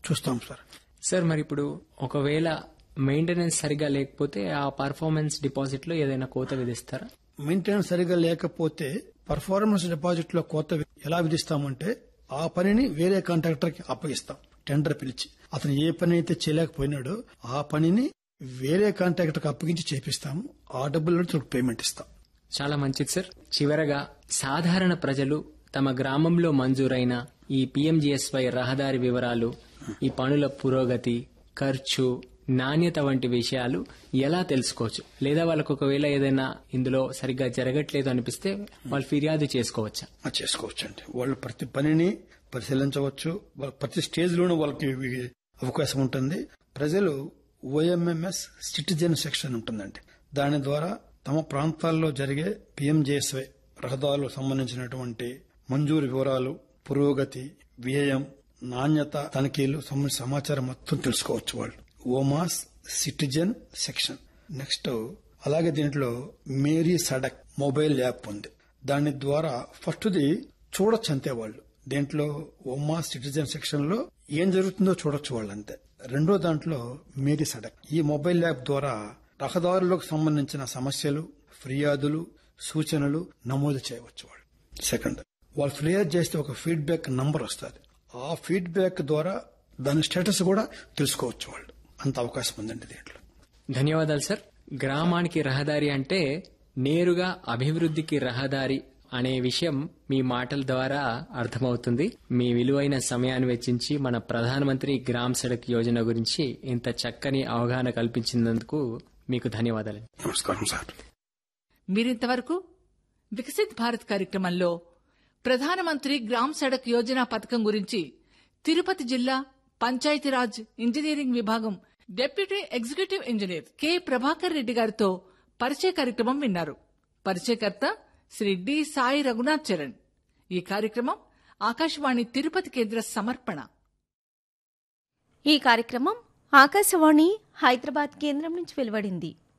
చూస్తాం sir sir మరి ఇప్పుడు ఒకవేళ మెయింటెనెన్స్ సరిగా లేకపోతే ఆ పర్ఫార్మెన్స్ డిపాజిట్ లో ఏదైనా కోత విధిస్తారా మెయింటెనెన్స్ సరిగా లేకపోతే పర్ఫార్మెన్స్ డిపాజిట్ లో కోత ఎలా విధిస్తామంటే ఆ పనిని వేరే కాంట్రాక్టర్ కి అప్పగిస్తాం టెండర్ పిలిచి అతను ఏ పని అయితే చేయలేకపోయినాడో ఆ పనిని వేరే కాంట్రాక్టర్ కి అప్పగించి చేపిస్తాము ఆ డబ్బుల్లో పేమెంట్ ఇస్తాం చాలా మంచిది సార్ చివరగా సాధారణ ప్రజలు తమ గ్రామంలో మంజూరైన ఈ పీఎంజీఎస్వై రహదారి వివరాలు ఈ పనుల పురోగతి ఖర్చు నాణ్యత వంటి విషయాలు ఎలా తెలుసుకోవచ్చు లేదా వాళ్ళకు ఒకవేళ ఏదైనా ఇందులో సరిగ్గా జరగట్లేదు అనిపిస్తే వాళ్ళు ఫిర్యాదు చేసుకోవచ్చా అది చేసుకోవచ్చండి వాళ్ళు ప్రతి పనిని పరిశీలించవచ్చు వాళ్ళ ప్రతి స్టేజ్ లోనూ వాళ్ళకి ఇవి అవకాశం ఉంటుంది ప్రజలు ఓఎంఎంఎస్ సిటిజన్ సెక్షన్ ఉంటుందండి దాని ద్వారా తమ ప్రాంతాల్లో జరిగే పిఎంజేఎస్వై రహదారులకు సంబంధించినటువంటి మంజూరు వివరాలు పురోగతి వ్యయం నాణ్యత తనిఖీలు సంబంధించిన సమాచారం మొత్తం తెలుసుకోవచ్చు వాళ్ళు ఓమాస్ సిటిజన్ సెక్షన్ నెక్స్ట్ అలాగే దీంట్లో మేరీ సడక్ మొబైల్ యాప్ ఉంది దాని ద్వారా ఫస్ట్ది చూడొచ్చు అంతే వాళ్ళు దీంట్లో ఒమ్మా సిటిజన్ సెక్షన్ లో ఏం జరుగుతుందో చూడొచ్చు వాళ్ళు అంతే రెండో దాంట్లో మేరీ సడక్ ఈ మొబైల్ యాప్ ద్వారా రహదారులకు సంబంధించిన సమస్యలు ఫిర్యాదులు సూచనలు నమోదు చేయవచ్చు వాళ్ళు సెకండ్ వాళ్ళు ఫిర్యాదు చేస్తే ఒక ఫీడ్బ్యాక్ నంబర్ వస్తుంది ఆ ఫీడ్బ్యాక్ ద్వారా దాని స్టేటస్ కూడా తెలుసుకోవచ్చు వాళ్ళు అంత అవకాశం ఉందండి దీంట్లో ధన్యవాదాలు సార్ గ్రామానికి రహదారి అంటే నేరుగా అభివృద్ధికి రహదారి అనే విషయం మీ మాటల ద్వారా అర్థమవుతుంది మీ విలువైన సమయాన్ని వెచ్చించి మన ప్రధానమంత్రి గ్రామ్ సడక్ యోజన గురించి ఇంత చక్కని అవగాహన కల్పించినందుకు మీకు ధన్యవాదాలు నమస్కారం సార్ మీరింతవరకు వికసిత్ భారత్ కార్యక్రమంలో ప్రధానమంత్రి గ్రామ్ సడక్ యోజన పథకం గురించి తిరుపతి జిల్లా పంచాయతీరాజ్ ఇంజనీరింగ్ విభాగం deputy executive engineer K Prabhakar Reddy గారితో పరిచయ కార్యక్రమం విన్నారు పరిచయకర్త శ్రీ డి సాయి రఘునాథ్ చరణ్ ఈ కార్యక్రమం ఆకాశవాణి తిరుపతి కేంద్ర సమర్పణ ఈ కార్యక్రమం ఆకాశవాణి హైదరాబాద్ కేంద్రం నుంచి వెలువడింది